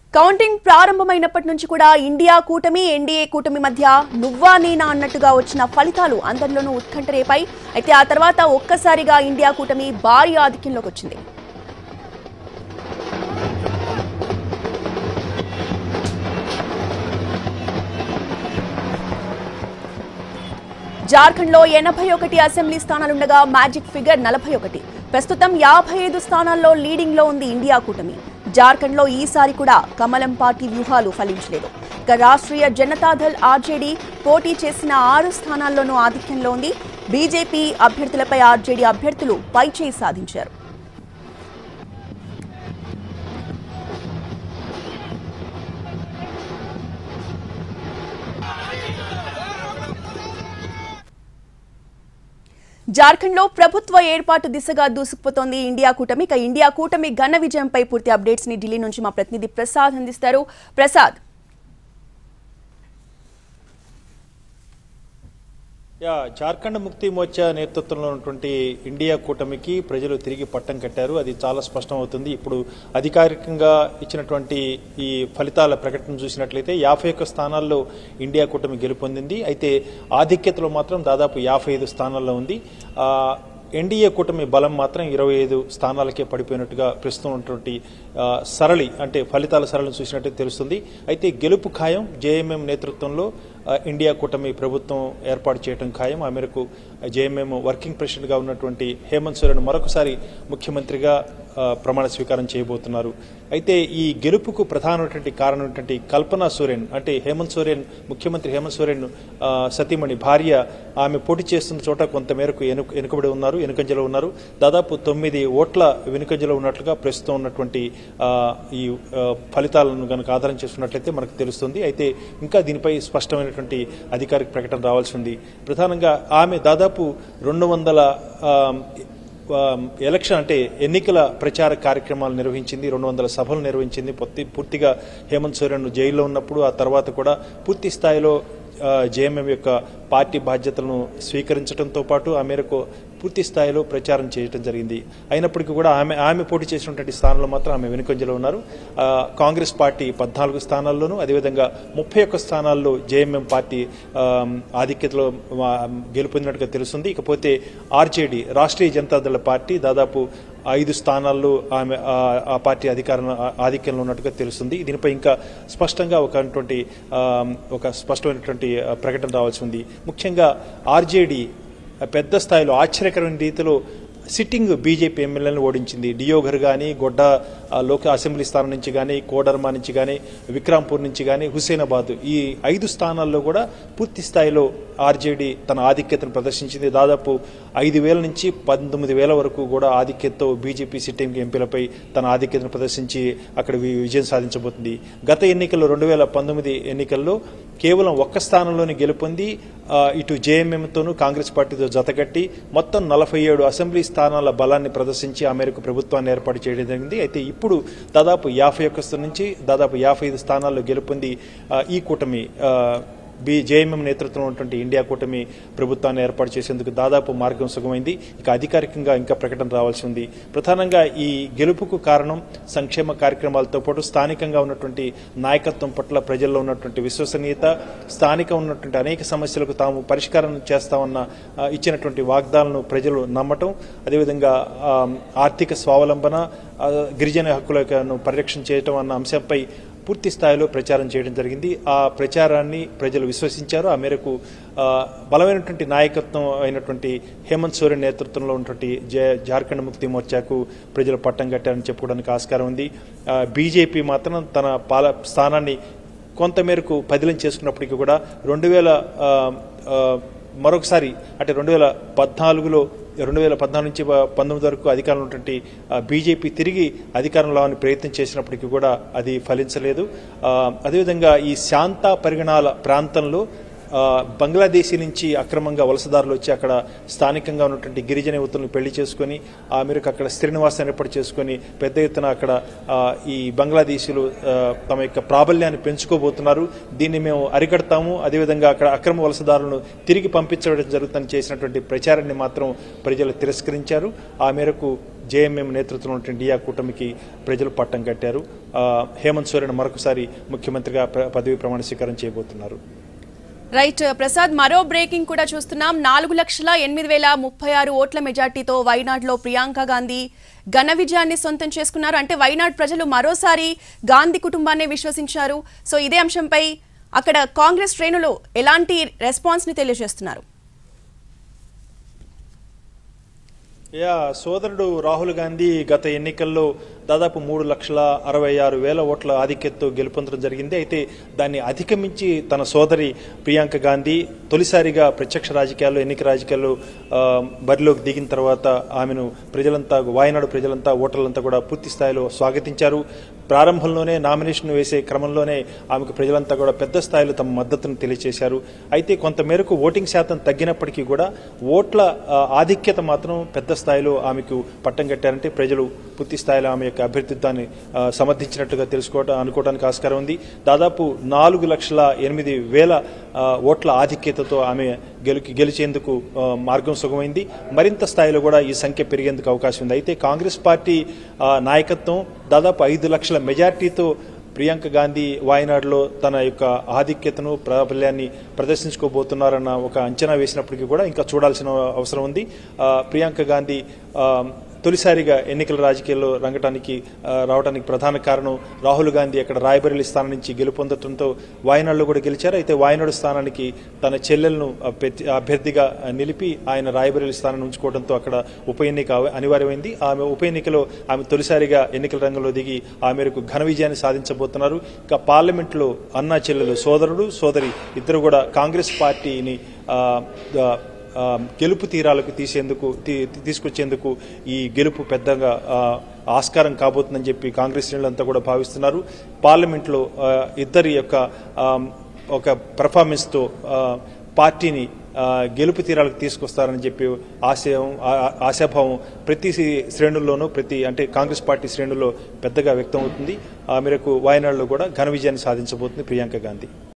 counting ప్రారంభమైనప్పటి నుంచి కూడా India కూటమి ఎన్డీఏ కూటమి మధ్య నువ్వా నేనా అన్నట్టుగా వచ్చిన ఫలితాలు అందరిలోనూ ఉత్కంఠ రేపాయి అయితే ఆ తర్వాత ఒక్కసారిగా ఇండియా కూటమి భారీ ఆధిక్యంలోకి వచ్చింది జార్ఖండ్లో ఎనభై ఒకటి అసెంబ్లీ స్థానాలుండగా మ్యాజిక్ ఫిగర్ నలభై ఒకటి ప్రస్తుతం యాభై ఐదు స్థానాల్లో లీడింగ్లో ఉంది ఇండియా కూటమి జార్ఖండ్లో ఈసారి కూడా కమలం పార్టీ వ్యూహాలు ఫలించలేదు ఇక రాష్ట్రీయ జనతాదళ్ ఆర్జేడీ పోటీ చేసిన ఆరు స్థానాల్లోనూ ఆధిక్యంలో ఉంది బీజేపీ అభ్యర్థులపై ఆర్జేడీ అభ్యర్థులు పైచేయి సాధించారు జార్ఖండ్లో ప్రభుత్వ ఏర్పాటు దిశగా దూసుకుపోతోంది ఇండియా కూటమి ఇక ఇండియా కూటమి ఘన విజయంపై పూర్తి అప్డేట్స్ ని ఢిల్లీ నుంచి మా ప్రతినిధి ప్రసాద్ అందిస్తారు ప్రసాద్ యా జార్ఖండ్ ముక్తి మోర్చా నేతృత్వంలో ఉన్నటువంటి ఇండియా కూటమికి ప్రజలు తిరిగి పట్టం కట్టారు అది చాలా స్పష్టమవుతుంది ఇప్పుడు అధికారికంగా ఇచ్చినటువంటి ఈ ఫలితాల ప్రకటన చూసినట్లయితే యాభై ఒక్క స్థానాల్లో ఇండియా కూటమి గెలుపొందింది అయితే ఆధిక్యతలో మాత్రం దాదాపు యాభై ఐదు స్థానాల్లో ఉంది ఆ, ఎన్డీఏ కూటమి బలం మాత్రం ఇరవై ఐదు స్థానాలకే పడిపోయినట్టుగా ప్రస్తుతం ఉన్నటువంటి ఆ, సరళి అంటే ఫలితాల సరళిని చూసినట్టు తెలుస్తుంది అయితే గెలుపు ఖాయం జేఎంఎం నేతృత్వంలో ఆ, ఇండియా కూటమి ప్రభుత్వం ఏర్పాటు చేయడం ఖాయం ఆ మేరకు జేఎంఎం వర్కింగ్ ప్రెసిడెంట్గా ఉన్నటువంటి హేమంత్ సోరెన్ మరొకసారి ముఖ్యమంత్రిగా ఆ, ప్రమాణ స్వీకారం చేయబోతున్నారు అయితే ఈ గెలుపుకు ప్రధానమైనటువంటి కారణం ఏంటంటే కల్పనా సోరెన్ అంటే హేమంత్ సోరెన్ ముఖ్యమంత్రి హేమంత్ సోరెన్ ఆ, సతీమణి భార్య ఆమె పోటీ చేస్తున్న చోట కొంతమేరకు ఎను వెనుకబడి ఉన్నారు వెనుకంజలో ఉన్నారు దాదాపు తొమ్మిది ఓట్ల వెనుకంజలో ఉన్నట్లుగా ప్రస్తుతం ఉన్నటువంటి ఆ, ఈ ఆ, ఫలితాలను కనుక ఆధారం చేసుకున్నట్లయితే మనకు తెలుస్తుంది అయితే ఇంకా దీనిపై స్పష్టమైనటువంటి అధికారిక ప్రకటన రావాల్సి ఉంది ప్రధానంగా ఆమె దాదాపు రెండు వందల ఆ, ఆ, ఎలక్షన్ అంటే ఎన్నికల ప్రచార కార్యక్రమాలు నిర్వహించింది రెండు వందల సభలు నిర్వహించింది పూర్తి పూర్తిగా హేమంత్ సోరెన్ జైల్లో ఉన్నప్పుడు ఆ తర్వాత కూడా పూర్తి స్థాయిలో జేఎంఎం యొక్క పార్టీ బాధ్యతలను స్వీకరించడంతో పాటు ఆ మేరకు పూర్తి స్థాయిలో ప్రచారం చేయడం జరిగింది అయినప్పటికీ కూడా ఆమె ఆమె పోటీ చేసినటువంటి స్థానంలో మాత్రం ఆమె వెనుకంజలో ఉన్నారు ఆ, కాంగ్రెస్ పార్టీ పద్నాలుగు స్థానాల్లోనూ అదేవిధంగా ముప్పై ఒక్క స్థానాల్లో జేఎంఎం పార్టీ ఆ, ఆధిక్యతలో ఆ, గెలుపొందినట్టుగా తెలుస్తుంది ఇకపోతే ఆర్జేడీ రాష్ట్రీయ జనతాదళ పార్టీ దాదాపు ఐదు స్థానాల్లో ఆమె ఆ- ఆ పార్టీ అధికారం ఆ- ఆధిక్యంలో ఉన్నట్టుగా తెలుస్తుంది దీనిపై ఇంకా స్పష్టంగా ఒక ఆ, ఒక స్పష్టమైనటువంటి ఆ, ప్రకటన రావాల్సి ఉంది ముఖ్యంగా ఆర్జేడీ పెద్ద స్థాయిలో ఆశ్చర్యకరమైన రీతిలో సిట్టింగ్ బీజేపీ ఎమ్మెల్యేలను ఓడించింది డియోఘర్ కానీ గొడ్డ ఆ, లోక అసెంబ్లీ స్థానం నుంచి కానీ కోడర్మా నుంచి కానీ విక్రాంపూర్ నుంచి కానీ హుసేనాబాద్ ఈ ఐదు స్థానాల్లో కూడా పూర్తి స్థాయిలో ఆర్జేడీ తన ఆధిక్యతను ప్రదర్శించింది దాదాపు ఐదు వేల నుంచి పంతొమ్మిది వేల వరకు కూడా ఆధిక్యతతో బీజేపీ సిట్టింగ్ ఎంపీలపై తన ఆధిక్యతను ప్రదర్శించి అక్కడ వి- విజయం సాధించబోతుంది గత ఎన్నికల్లో రెండు వేల పంతొమ్మిది ఎన్నికల్లో కేవలం ఒక్క స్థానంలోనే గెలుపొంది ఆ, ఇటు జేఎంఎంతోనూ కాంగ్రెస్ పార్టీతో జతకట్టి మొత్తం నలభై ఏడు అసెంబ్లీ స్థానాల బలాన్ని ప్రదర్శించి ఆ మేరకు ప్రభుత్వాన్ని ఏర్పాటు చేయడం జరిగింది అయితే ఇప్పుడు దాదాపు యాభై ఒక్క స్థానం నుంచి దాదాపు యాభై ఐదు స్థానాల్లో గెలుపొంది ఆ, ఈ కూటమి ఆ, బి జేఎంఎం నేతృత్వంలో ఉన్నటువంటి ఇండియా కూటమి ప్రభుత్వాన్ని ఏర్పాటు చేసేందుకు దాదాపు మార్గం సుగమైంది ఇక అధికారికంగా ఇంకా ప్రకటన రావాల్సి ఉంది ప్రధానంగా ఈ గెలుపుకు కారణం సంక్షేమ కార్యక్రమాలతో పాటు స్థానికంగా ఉన్నటువంటి నాయకత్వం పట్ల ప్రజల్లో ఉన్నటువంటి విశ్వసనీయత స్థానిక ఉన్నటువంటి అనేక సమస్యలకు తాము పరిష్కారం చేస్తామన్న ఆ, ఇచ్చినటువంటి వాగ్దానాలను ప్రజలు నమ్మటం అదేవిధంగా ఆ, ఆర్థిక స్వావలంబన ఆ, గిరిజన హక్కులను పరిరక్షణ చేయటం అన్న అంశంపై పూర్తి స్థాయిలో ప్రచారం చేయడం జరిగింది ఆ ప్రచారాన్ని ప్రజలు విశ్వసించారు ఆ మేరకు ఆ, బలమైనటువంటి నాయకత్వం అయినటువంటి హేమంత్ సోరెన్ నేతృత్వంలో ఉన్నటువంటి జా- జార్ఖండ్ ముక్తి మోర్చాకు ప్రజలు పట్టం కట్టారని చెప్పుకోవడానికి ఆస్కారం ఉంది ఆ, బీజేపీ మాత్రం తన పాల స్థానాన్ని కొంతమేరకు పదిలం చేసుకున్నప్పటికీ కూడా రెండు వేల ఆ, ఆ, మరొకసారి అంటే రెండు వేల పద్నాలుగులో రెండు వేల పద్నాలుగు నుంచి ప- పంతొమ్మిది వరకు అధికారంలో ఉన్నటువంటి ఆ, బీజేపీ తిరిగి అధికారంలో రావాలని ప్రయత్నం చేసినప్పటికీ కూడా అది ఫలించలేదు ఆ, అదేవిధంగా ఈ శాంత పరిగణాల ప్రాంతంలో ఆ, బంగ్లాదేశీ నుంచి అక్రమంగా వలసదారులు వచ్చి అక్కడ స్థానికంగా ఉన్నటువంటి గిరిజన యువతులను పెళ్లి చేసుకొని ఆ మేరకు అక్కడ స్థిర నివాసాన్ని ఏర్పాటు చేసుకొని పెద్ద ఎత్తున అక్కడ ఆ, ఈ బంగ్లాదేశీలు ఆ, తమ యొక్క ప్రాబల్యాన్ని పెంచుకోబోతున్నారు దీన్ని మేము అరికడతాము అదేవిధంగా అక్కడ అక్రమ వలసదారులను తిరిగి పంపించడం జరుగుతుందని చేసినటువంటి ప్రచారాన్ని మాత్రం ప్రజలు తిరస్కరించారు ఆ మేరకు జేఎంఎం నేతృత్వంలో ఉన్నటువంటి ఇండియా కూటమికి ప్రజలు పట్టం కట్టారు ఆ, హేమంత్ సోరెన్ మరొకసారి ముఖ్యమంత్రిగా ప్ర- పదవి ప్రమాణ స్వీకారం చేయబోతున్నారు రైట్ ప్రసాద్ మరో బ్రేకింగ్ కూడా చూస్తున్నాం నాలుగు లక్షల ఎనిమిది వేల ముప్పై ఆరు ఓట్ల మెజార్టీతో వైనాడ్లో ప్రియాంక గాంధీ ఘన విజయాన్ని సొంతం చేసుకున్నారు అంటే వైనాడ్ ప్రజలు మరోసారి గాంధీ కుటుంబాన్ని విశ్వసించారు సో ఇదే అంశంపై అక్కడ కాంగ్రెస్ శ్రేణులు ఎలాంటి రెస్పాన్స్ ని తెలియజేస్తున్నారు యా సోదరుడు రాహుల్ గాంధీ గత ఎన్నికల్లో దాదాపు మూడు లక్షల అరవై ఆరు వేల ఓట్ల ఆధిక్యతతో గెలుపొందడం జరిగింది అయితే దాన్ని అధిగమించి తన సోదరి ప్రియాంక గాంధీ తొలిసారిగా ప్రత్యక్ష రాజకీయాల్లో ఎన్నిక రాజకీయాల్లో ఆ, బరిలోకి దిగిన తర్వాత ఆమెను ప్రజలంతా వాయనాడు ప్రజలంతా ఓటర్లంతా కూడా పూర్తి స్థాయిలో స్వాగతించారు ప్రారంభంలోనే నామినేషన్ వేసే క్రమంలోనే ఆమెకు ప్రజలంతా కూడా పెద్ద స్థాయిలో తమ మద్దతును తెలియజేశారు అయితే కొంతమేరకు ఓటింగ్ శాతం తగ్గినప్పటికీ కూడా ఓట్ల ఆ, ఆధిక్యత మాత్రం పెద్ద స్థాయిలో ఆమెకు పట్టం కట్టారంటే ప్రజలు పూర్తి స్థాయిలో ఆమె యొక్క అభ్యర్థిత్వాన్ని ఆ, సమర్థించినట్టుగా తెలుసుకోవడం అనుకోవడానికి ఆస్కారం ఉంది దాదాపు నాలుగు లక్షల ఎనిమిది వేల ఆ, ఓట్ల ఆధిక్యతతో ఆమె గెలుకి గెలిచేందుకు ఆ, మార్గం సుగమైంది మరింత స్థాయిలో కూడా ఈ సంఖ్య పెరిగేందుకు అవకాశం ఉంది అయితే కాంగ్రెస్ పార్టీ ఆ, నాయకత్వం దాదాపు ఐదు లక్షల మెజార్టీతో ప్రియాంక గాంధీ వాయనాడులో తన యొక్క ఆధిక్యతను ప్రాబల్యాన్ని ప్రదర్శించుకోబోతున్నారన్న ఒక అంచనా వేసినప్పటికీ కూడా ఇంకా చూడాల్సిన అవసరం ఉంది ఆ, ప్రియాంక గాంధీ ఆ, తొలిసారిగా ఎన్నికల రాజకీయాల్లో రంగటానికి ఆ, రావడానికి ప్రధాన కారణం రాహుల్ గాంధీ అక్కడ రాయబరేలీ స్థానం నుంచి గెలుపొందడంతో వాయనాడులో కూడా గెలిచారు అయితే వాయనాడు స్థానానికి తన చెల్లెలను ఆ, పెట్టి- అభ్యర్థిగా ఆ, నిలిపి ఆయన రాయబరేలీ స్థానాన్ని ఉంచుకోవడంతో అక్కడ ఉప ఎన్నిక అవ- అనివార్యమైంది ఆమె ఉప ఎన్నికలో ఆమె తొలిసారిగా ఎన్నికల రంగంలో దిగి ఆ మేరకు ఘన విజయాన్ని సాధించబోతున్నారు ఇక పార్లమెంట్లో అన్నా చెల్లెలు సోదరుడు సోదరి ఇద్దరు కూడా కాంగ్రెస్ పార్టీని ఆ, ఆ, ఆ, గెలుపు తీరాలకు తీసేందుకు తీ- తీసుకొచ్చేందుకు ఈ గెలుపు పెద్దగా ఆ, ఆస్కారం కాబోతుందని చెప్పి కాంగ్రెస్ శ్రేణులంతా కూడా భావిస్తున్నారు పార్లమెంట్లో ఆ, ఇద్దరి యొక్క ఆ, ఒక పెర్ఫార్మెన్స్తో ఆ, పార్టీని ఆ, గెలుపు తీరాలకు తీసుకొస్తారని చెప్పి ఆశయం ఆ- ఆశాభావం ప్రతి శ్రేణుల్లోనూ ప్రతి అంటే కాంగ్రెస్ పార్టీ శ్రేణుల్లో పెద్దగా వ్యక్తం అవుతుంది ఆ మేరకు వాయనాడులో కూడా ఘన విజయాన్ని సాధించబోతుంది ప్రియాంక గాంధీ